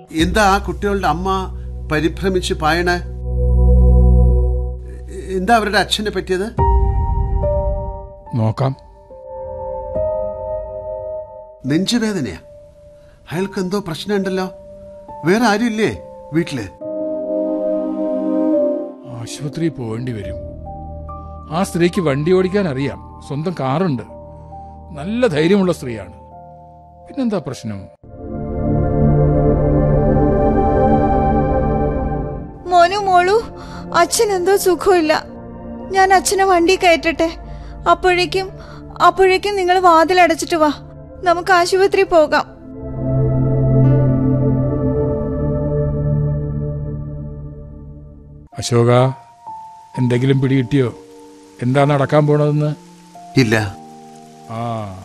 എന്താ ആ കുട്ടികളുടെ അമ്മ പരിഭ്രമിച്ച് പായണേ എന്താ അവരുടെ അച്ഛനെ പറ്റിയത് നോക്കാം നെഞ്ചുവേദനയാ അയാൾക്ക് എന്തോ പ്രശ്നമുണ്ടല്ലോ വേറെ ആരുമില്ലേ വീട്ടില് ആശുപത്രി പോകേണ്ടി വരും ആ സ്ത്രീക്ക് വണ്ടി ഓടിക്കാൻ അറിയാം സ്വന്തം കാറുണ്ട് നല്ല ധൈര്യമുള്ള സ്ത്രീയാണ് പിന്നെന്താ പ്രശ്നം മോനു മോളു അച്ഛൻ എന്തോ സുഖമില്ല ഞാൻ അച്ഛനെ വണ്ടി കയറ്റട്ടെ അപ്പോഴേക്കും അപ്പോഴേക്കും നിങ്ങൾ വാതിലടച്ചിട്ട് വാ നമുക്ക് ആശുപത്രി പോകാം അശോക എന്തെങ്കിലും പിടികിട്ടിയോ എന്താ നടക്കാൻ പോണതെന്ന് ഇല്ല ആ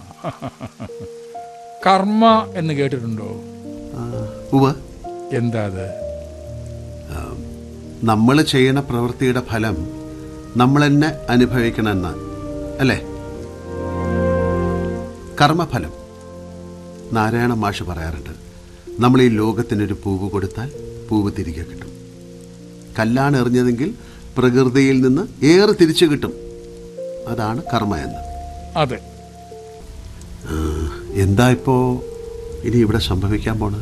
കർമ്മ എന്ന് കേട്ടിട്ടുണ്ടോ ആ, ഉവ്വ് എന്താ അത് നമ്മൾ ചെയ്യണ പ്രവൃത്തിയുടെ ഫലം നമ്മൾ തന്നെ അനുഭവിക്കണമെന്ന് അല്ലേ കർമ്മഫലം നാരായണ മാഷ് പറയാറുണ്ട് നമ്മൾ ഈ ലോകത്തിനൊരു പൂവ് കൊടുത്താൽ പൂവ് തിരികെ കിട്ടും കല്ലാണ് എറിഞ്ഞതെങ്കിൽ പ്രകൃതിയിൽ നിന്ന് ഏറെ തിരിച്ചു കിട്ടും അതാണ് കർമ്മ എന്ന് അതെ എന്താ ഇപ്പോ ഇനി ഇവിടെ സംഭവിക്കാൻ പോണത്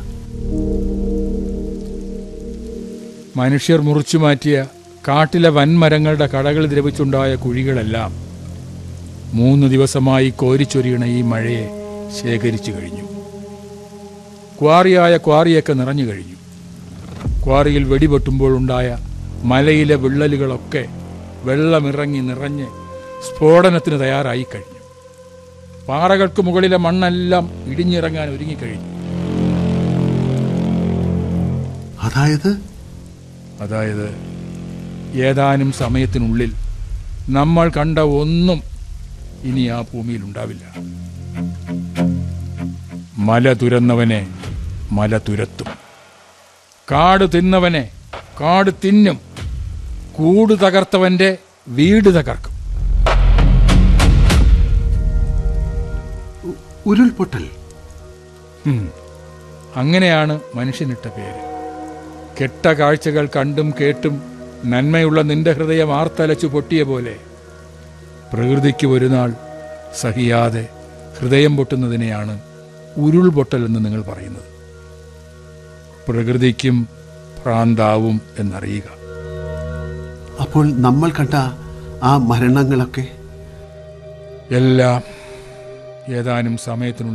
മനുഷ്യർ മുറിച്ചു മാറ്റിയ കാട്ടിലെ വൻമരങ്ങളുടെ കടകൾ ദ്രവിച്ചുണ്ടായ കുഴികളെല്ലാം മൂന്ന് ദിവസമായി കോരിച്ചൊരിയണ ഈ മഴയെ ശേഖരിച്ചു കഴിഞ്ഞു ക്വാറിയായ ക്വാറിയൊക്കെ നിറഞ്ഞു കഴിഞ്ഞു ക്വാറിയിൽ വെടിപൊട്ടുമ്പോഴുണ്ടായ മലയിലെ വിള്ളലുകളൊക്കെ വെള്ളമിറങ്ങി നിറഞ്ഞ് സ്ഫോടനത്തിന് തയ്യാറായി കഴിഞ്ഞു പാറകൾക്ക് മുകളിലെ മണ്ണെല്ലാം ഇടിഞ്ഞിറങ്ങാൻ ഒരുങ്ങിക്കഴിഞ്ഞു അതായത് അതായത് ഏതാനും സമയത്തിനുള്ളിൽ നമ്മൾ കണ്ട ഒന്നും ഇനി ആ ഭൂമിയിൽ ഉണ്ടാവില്ല മല തുരന്നവനെ മല തുരത്തും കാട് തിന്നവനെ കാട് തിന്നും കൂട് തകർത്തവന്റെ വീട് തകർക്കും ഉരുൾപൊട്ടൽ ഉം. അങ്ങനെയാണ് മനുഷ്യനിട്ട പേര് കെട്ട കാഴ്ചകൾ കണ്ടും കേട്ടും നന്മയുള്ള നിന്റെ ഹൃദയം ആർത്തലച്ചു പൊട്ടിയ പോലെ പ്രകൃതിക്ക് ഒരു നാൾ സഹിയാതെ ഹൃദയം പൊട്ടുന്നതിനെയാണ് ഉരുൾപൊട്ടൽ എന്ന് നിങ്ങൾ പറയുന്നത് പ്രകൃതിക്കും ഭ്രാന്താവും എന്നറിയുക അപ്പോൾ നമ്മൾ കണ്ട ആ മരണങ്ങളൊക്കെ എല്ലാം ഏതാനും സമയത്തിനുള്ളിൽ